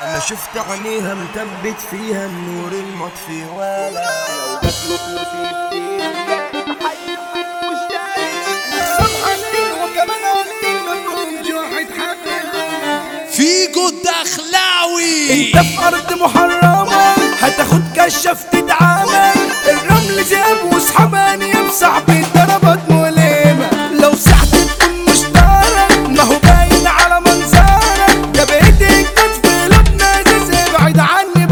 انا شفت عينيها مثبت فيها النور المطفي ولا فيجو الدخلاوي انت في ارض محرمة هتاخد كشف تتعامل الرمل ذئب واصحاباني بصاحبي ضربات مؤلمة لو سحت تكون مشترك ما هو باين على منظرك ده بقيت انجاز في قلوبنا ازاز ابعد عني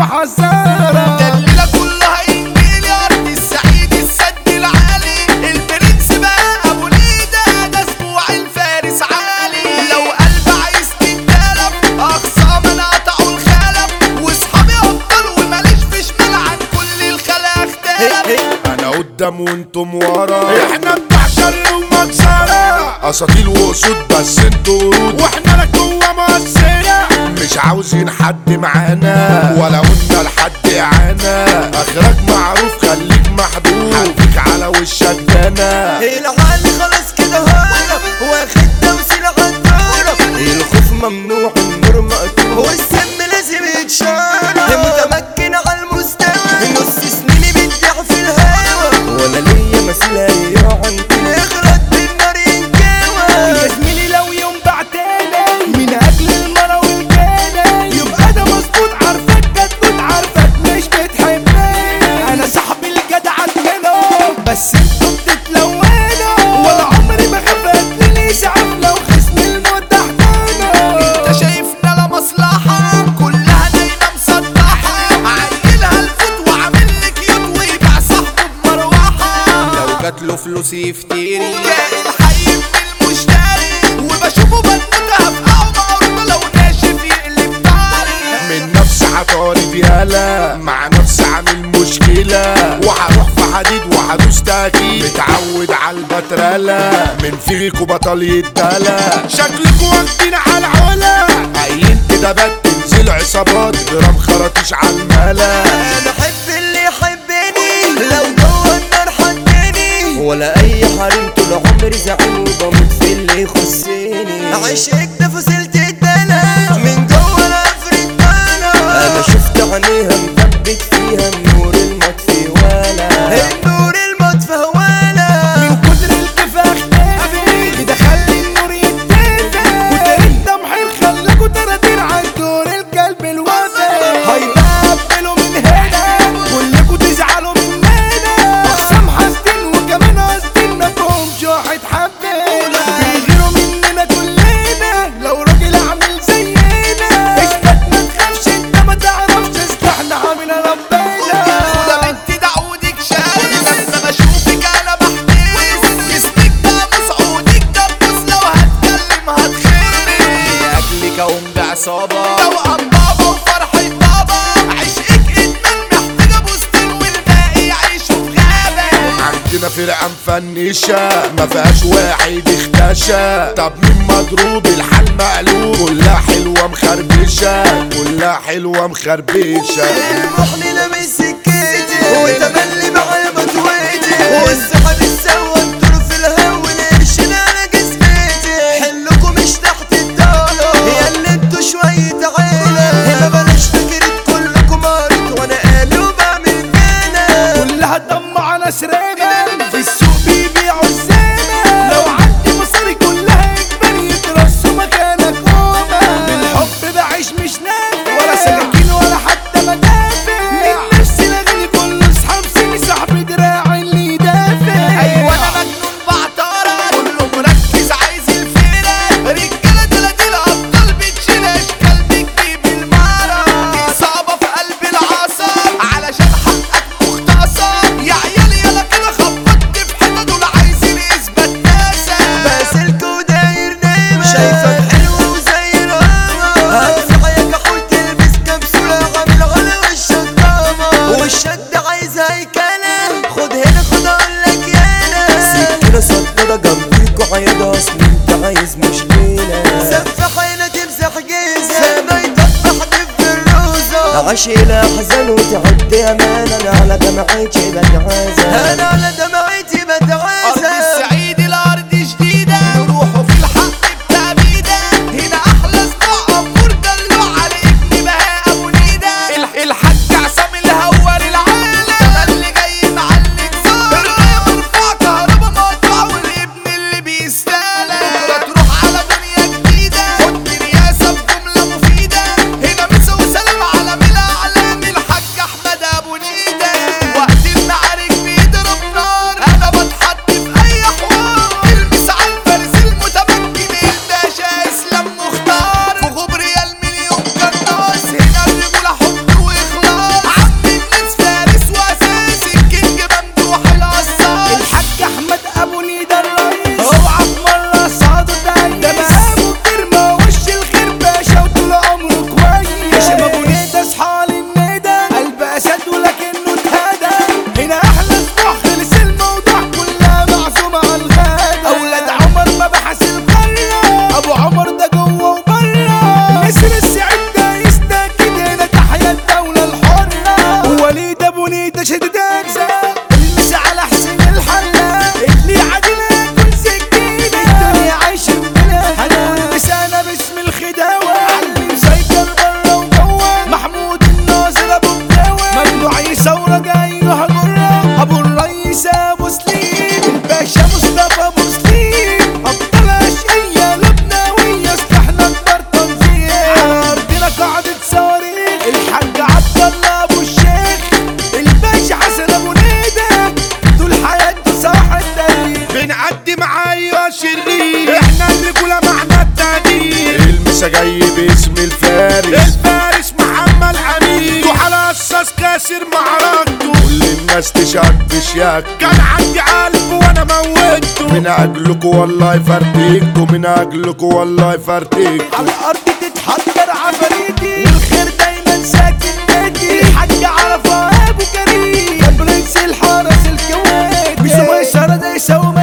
بحذرك الليلة كلها انجيل يا ارض السعيد السد العالي البرنس بقى ابو ليدة ده اسبوع الفارس عالي لو قلب عايز تتكلم اقصى من قطعوا الخلف واصحابي ابطال وماليش في شمال عن كل الخلا اختلف انا قدام وانتم ورا احنا بتاع شر ومكسرة اساطيل واسود بس انتوا ورود واحنا لك جوه مؤثرة مش عاوزين حد معانا ولا قلنا لحد اعانا اخرك معروف خليك محبوب هديك على وشك دانا العالي خلاص كده هرب واخد توسيل عالدرب الخوف ممنوع النور مقطوع والسم لازم يتشرب متمكن على المستوى نص سنيني بتضيع في الهوا ولا ليا مثيل يقعن نغرق بالنار ينكوى يا زميلي لو يوم بعتني من اجل المرا والجنى يبقى ده مظبوط عارفك جدود عارفك مش بتحبني انا صاحبي الجدع منهم بس انتوا بتتلونوا ولا عمري ما خفت لي اسعاف لو خصم الموت تحتنا انت شايفنا لا مصلحة كلها دايما مسطحة عيلها الفوت وعامل لك كيوت ويبيع صاحبه بمروحة لو جات له فلوس يفتري كائن حي من المشتري وبشوفه بنوتها في قهوة لو ناشف يقلب طاري من نفس عطارد يالا مع نفس عامل مشكلة وهروح في حديد وهدوس تأكيد متعود على البترالة من فيكوا بطل يتدلى شكلكوا واخدين على العلا قايلين كده بات تنزل عصابات جرام خراطيش على الملا انا احب اللي يحبني لو جوه النار حطني ولا اي حريم طول عمري زعيم وبموت في اللي يخصني عشقك ده فصلت الدلع من جوه العفريت طالع انا شفت عينيها مثبت فيها النور المطفي ولا النور المطفي ولا من كتر الكفاح اختفي ده خلي النور يتدفى كتر الدمحير خلاكوا تراتير عن دور القلب الوفي هيتقبلوا من هنا كلكوا تزعلوا مننا اقسام حاسدين وكمان قاصدين ما فيهمش واحد حبينا بيغيروا مننا كلنا لو راجل عامل زينا اثبت ما تخافش انت ما تعرفش اصلحنا عامل ربنا ده بنت دعودك شايف لما بشوفك انا بحترس اسمك ده مسعودك ده بص لو هتكلم هتخرس أجلك أقوم بعصابة توأم بابا وفرحة بابا عشقك ادمان محتاجة بوستين والباقي يعيشوا في غابة عندنا فرقة مفنشة ما فيهاش واحد اختشى طب مين مضروب الحال مقلوب كلها حلوة مخربشة كلها حلوة مخربشة المحن لمس سكتي وتملي معايا بتويتي والسحب السوا الدور في الهوا القرشين على جسمتي حلكم مش تحت الدولة يا اللي انتوا شوية عيلة ما بلاش فكرة كلكم قريت وانا قالي وبعمل كده كلها طمع ناس ريبة في السوق بيبيعوا الزينة لو عندي مصاري كلها اجباري يترصوا مكانك هما بالحب بعيش مش نافع ولا سكاكين ولا حتى مدافع من نفسي لاغني كل اصحاب سني صاحبي دراعي اللي يدافع ايوه انا مجنون بعطارة كله مركز عايز الفيرة رجالة تلاتين ابطال بتشيل اشكال بتجيب المارة اصابة في قلب العصا علشان حقك مختصر يا عيال يلا كده خبطت في حتة دول عايزين اثبات ناسا باسلك وداير نايمة شايفك حلو وزي القمر هتفعيك احاول تلبس كبسولة عامل غلا وشك قمر والشد عايز هيكلة خد هنا خد اقولك يالا سكينة صدادة جنبيك وعيادة اصل انت عايز مشكلة سفح هنا تمسح جيزة سما يطبح في الروزة عاشق الاحزان وتعد امان انا على دمعتي بتعازى انا على دمعتي ارض بتعازى السعيد الارض جديدة نروحوا في الحق بتأبيدة هنا احلى اسبوع امور دلوع على ابن بهاء باسم الفارس الفارس محمد امين وعلى اساس كاسر معركته كل الناس تشهد بشياك كان عندي قلب وانا موتته من اجلكوا والله فرتكته من اجلكوا والله فرتكته على الارض تتحضر عفاريتي والخير دايما ساكن نادي الحاج عرفة ابو كريم برنس الحرس الكويتي بيسوي اشاره ده يسوي